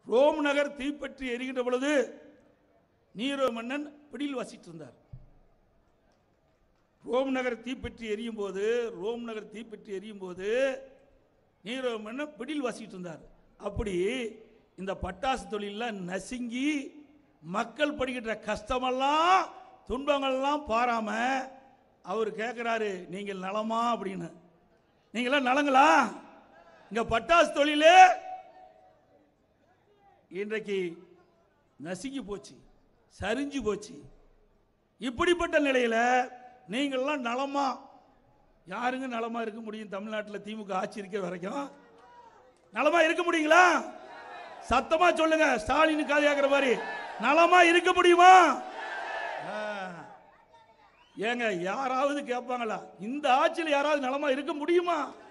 Rome நகர் தீப்பற்றி எரிகின்ற பொழுது நீரோ மன்னன் பிடியில் வசித்து இருந்தார் ரோம் நகர் தீப்பற்றி எரியும் போது ரோம் நகர் தீப்பற்றி எரியும் போது நீரோ மன்னன் பிடியில் வசிட்டு இருந்தார் அப்படி இந்த பட்டாசு தொழிலில் நசுங்கி மக்கள் படுகின்ற கஷ்டமெல்லாம் துன்பங்கள்லாம் பாராம அவர் கேட்குறாரு நீங்கள் நலமா அப்படின்னு நீங்களாம் நலங்களா இங்க பட்டாசு தொழிலே இன்றைக்கு நசுங்கி போச்சு சரிஞ்சு போச்சு இப்படிப்பட்ட நிலையில நீங்கள்லாம் நலமா யாருங்க நலமா இருக்க முடியும் தமிழ்நாட்டில் திமுக ஆட்சி இருக்கிற வரைக்கும் நலமா இருக்க முடியுங்களா சத்தமா சொல்லுங்க ஸ்டாலின் காது கேட்கிற மாதிரி நலமா இருக்க முடியுமா ஆ. ஏங்க யாராவது கேட்பாங்களா இந்த ஆட்சியில் யாராவது நலமா இருக்க முடியுமா